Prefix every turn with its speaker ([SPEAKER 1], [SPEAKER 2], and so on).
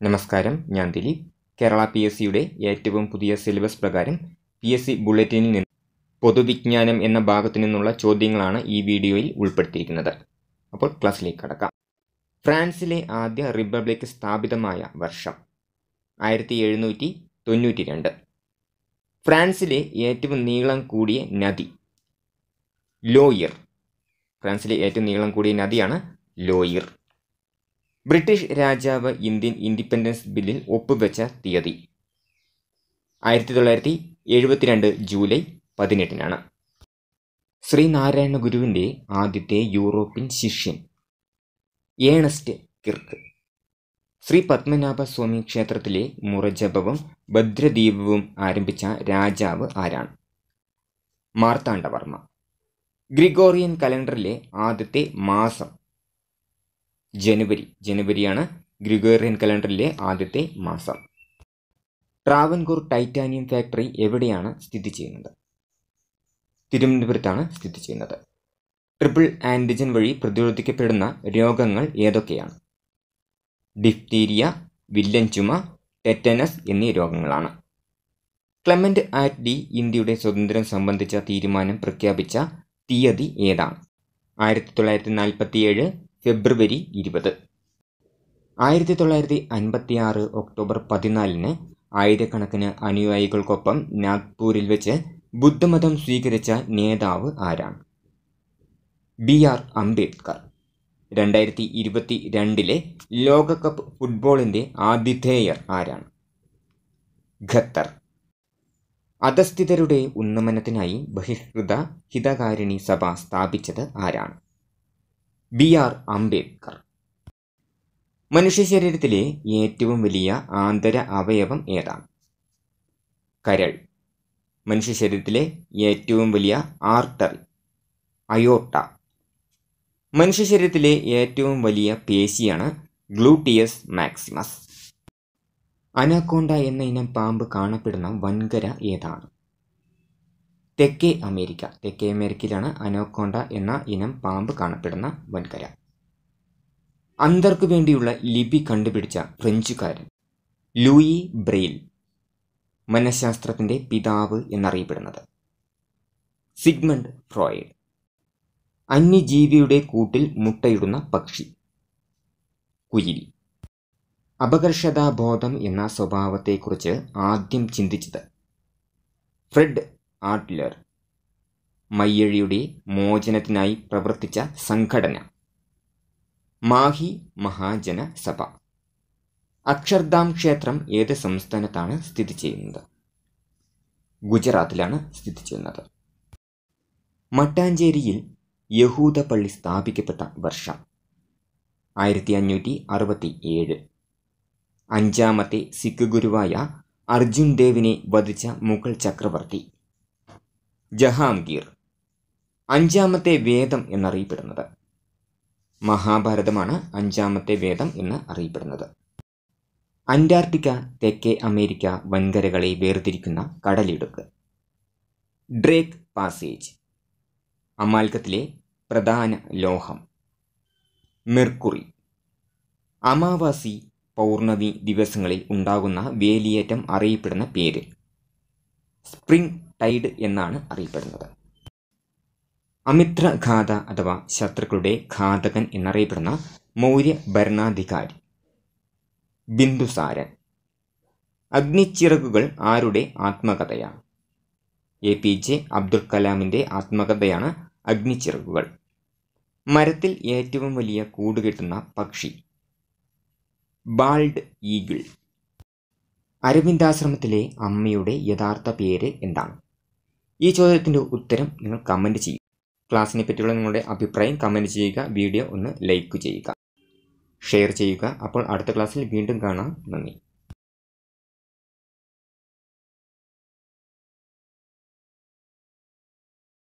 [SPEAKER 1] നമസ്കാരം ഞാൻ Dileep Kerala P S സിയുടെ ഏറ്റവും പുതിയ സിലബസ് പ്രകാരം പി എസ് സി ബുള്ളറ്റിനിൽ നിന്ന് പൊതുവിജ്ഞാനം എന്ന ഭാഗത്തു നിന്നുള്ള ചോദ്യങ്ങളാണ് ഈ വീഡിയോയിൽ ഉൾപ്പെടുത്തിയിരിക്കുന്നത് അപ്പോൾ ക്ലാസ്സിലേക്ക് കടക്കാം ഫ്രാൻസിലെ ആദ്യ റിപ്പബ്ലിക് സ്ഥാപിതമായ വർഷം ആയിരത്തി എഴുന്നൂറ്റി തൊണ്ണൂറ്റി രണ്ട് ഫ്രാൻസിലെ ഏറ്റവും നീളം കൂടിയ നദി ലോയിർ ഫ്രാൻസിലെ ഏറ്റവും നീളം കൂടിയ നദിയാണ് ലോയിർ ബ്രിട്ടീഷ് രാജാവ് ഇന്ത്യൻ ഇൻഡിപെൻഡൻസ് ബില്ലിൽ ഒപ്പുവെച്ച തീയതി ആയിരത്തി തൊള്ളായിരത്തി എഴുപത്തിരണ്ട് ജൂലൈ പതിനെട്ടിനാണ് ശ്രീനാരായണ ഗുരുവിൻ്റെ ആദ്യത്തെ യൂറോപ്യൻ ശിഷ്യൻ ഏണസ്റ്റ് കിർക്ക് ശ്രീ പത്മനാഭസ്വാമി ക്ഷേത്രത്തിലെ മുറജപവും ഭദ്രദീപവും ആരംഭിച്ച രാജാവ് ആരാണ് മാർത്താണ്ഡവർമ്മ ഗ്രിഗോറിയൻ കലണ്ടറിലെ ആദ്യത്തെ മാസം ജനുവരി ജനുവരിയാണ് ഗ്രിഗോറിയൻ കലണ്ടറിലെ ആദ്യത്തെ മാസം ട്രാവൻകൂർ ടൈറ്റാനിയം ഫാക്ടറി എവിടെയാണ് സ്ഥിതി ചെയ്യുന്നത് തിരുവനന്തപുരത്താണ് സ്ഥിതി ചെയ്യുന്നത് ട്രിപ്പിൾ ആൻറ്റിജൻ വഴി പ്രതിരോധിക്കപ്പെടുന്ന രോഗങ്ങൾ ഏതൊക്കെയാണ് ഡിഫ്തീരിയ വില്ലൻ ചുമ ടെറ്റനസ് എന്നീ രോഗങ്ങളാണ് ക്ലെമന്റ് ആറ്റ് ഡി ഇന്ത്യയുടെ സ്വാതന്ത്ര്യം സംബന്ധിച്ച തീരുമാനം പ്രഖ്യാപിച്ച തീയതി ഏതാണ് ആയിരത്തി തൊള്ളായിരത്തി നാൽപ്പത്തിയേഴ് ഫെബ്രുവരി ഇരുപത് ആയിരത്തി തൊള്ളായിരത്തി അൻപത്തി ആറ് ഒക്ടോബർ പതിനാലിന് ആയിരക്കണക്കിന് അനുയായികൾക്കൊപ്പം നാഗ്പൂരിൽ വെച്ച് ബുദ്ധമതം സ്വീകരിച്ച നേതാവ് ആരാണ് ബി ആർ അംബേദ്കർ രണ്ടായിരത്തി ഇരുപത്തി രണ്ടിലെ ലോകകപ്പ് ഫുട്ബോളിൻ്റെ ആതിഥേയർ ആരാണ് ഖത്തർ അധസ്ഥിതരുടെ ഉന്നമനത്തിനായി ബഹിഷ്കൃത ഹിതകാരിണി സഭ സ്ഥാപിച്ചത് ആരാണ് ബി ആർ അംബേദ്കർ മനുഷ്യ ശരീരത്തിലെ ഏറ്റവും വലിയ ആന്തര അവയവം ഏതാണ് കരൾ മനുഷ്യ ശരീരത്തിലെ ഏറ്റവും വലിയ ആർട്ടറി അയോട്ട മനുഷ്യ ശരീരത്തിലെ ഏറ്റവും വലിയ പേശിയാണ് ഗ്ലൂട്ടിയസ് മാക്സിമസ് അനാക്കോണ്ട എന്ന ഇനം പാമ്പ് കാണപ്പെടുന്ന വൻകര ഏതാണ് തെക്കേ അമേരിക്ക തെക്കേ അമേരിക്കയിലാണ് അനോക്കോണ്ട എന്ന ഇനം പാമ്പ് കാണപ്പെടുന്ന വൻകര അന്തർക്ക് വേണ്ടിയുള്ള ലിപി കണ്ടുപിടിച്ച ഫ്രഞ്ചുകാരൻ ലൂയി ബ്രെയിൽ മനഃശാസ്ത്രത്തിൻ്റെ പിതാവ് എന്നറിയപ്പെടുന്നത് സിഗ്മണ്ട് ഫ്രോയിഡ് അന്യജീവിയുടെ കൂട്ടിൽ മുട്ടയിടുന്ന പക്ഷി കുയിൽ അപകർഷതാബോധം എന്ന സ്വഭാവത്തെക്കുറിച്ച് ആദ്യം ചിന്തിച്ചത് ഫ്രെഡ് ആഡ്ലർ മയ്യഴിയുടെ മോചനത്തിനായി പ്രവർത്തിച്ച സംഘടന മാഹി മഹാജന സഭ അക്ഷർധാം ക്ഷേത്രം ഏത് സംസ്ഥാനത്താണ് സ്ഥിതി ചെയ്യുന്നത് ഗുജറാത്തിലാണ് സ്ഥിതി ചെയ്യുന്നത് മട്ടാഞ്ചേരിയിൽ യഹൂദ പള്ളി സ്ഥാപിക്കപ്പെട്ട വർഷം ആയിരത്തി അഞ്ഞൂറ്റി അറുപത്തി ഏഴ് അഞ്ചാമത്തെ സിഖ് ഗുരുവായ അർജുൻ ദേവിനെ വധിച്ച മുഗൾ ചക്രവർത്തി ജഹാംഗീർ അഞ്ചാമത്തെ വേദം എന്നറിയപ്പെടുന്നത് മഹാഭാരതമാണ് അഞ്ചാമത്തെ വേദം എന്ന് അറിയപ്പെടുന്നത് അന്റാർട്ടിക്ക തെക്കേ അമേരിക്ക വൻകരകളെ വേർതിരിക്കുന്ന കടലിടുക്ക് ഡ്രേക്ക് പാസേജ് അമാൽക്കത്തിലെ പ്രധാന ലോഹം മെർക്കുറി അമാവാസി പൗർണമി ദിവസങ്ങളിൽ ഉണ്ടാകുന്ന വേലിയേറ്റം അറിയപ്പെടുന്ന പേര് സ്പ്രിംഗ് ടൈഡ് എന്നാണ് അറിയപ്പെടുന്നത് അമിത്രഘാത അഥവാ ശത്രുക്കളുടെ ഘാതകൻ എന്നറിയപ്പെടുന്ന മൗര്യ ഭരണാധികാരി ബിന്ദുസാരൻ അഗ്നിച്ചിറകുകൾ ആരുടെ ആത്മകഥയാണ് എ പി ജെ അബ്ദുൽ കലാമിൻ്റെ ആത്മകഥയാണ് അഗ്നിച്ചിറകുകൾ മരത്തിൽ ഏറ്റവും വലിയ കൂടുകെട്ടുന്ന പക്ഷി ബാൾഡ് ഈഗിൾ അരവിന്ദാശ്രമത്തിലെ അമ്മയുടെ യഥാർത്ഥ പേര് എന്താണ് ഈ ചോദ്യത്തിൻ്റെ ഉത്തരം നിങ്ങൾ കമൻറ്റ് ചെയ്യുക ക്ലാസ്സിനെ പറ്റിയുള്ള നിങ്ങളുടെ അഭിപ്രായം കമൻറ്റ് ചെയ്യുക വീഡിയോ ഒന്ന് ലൈക്ക് ചെയ്യുക ഷെയർ ചെയ്യുക അപ്പോൾ അടുത്ത ക്ലാസ്സിൽ വീണ്ടും കാണാം നന്ദി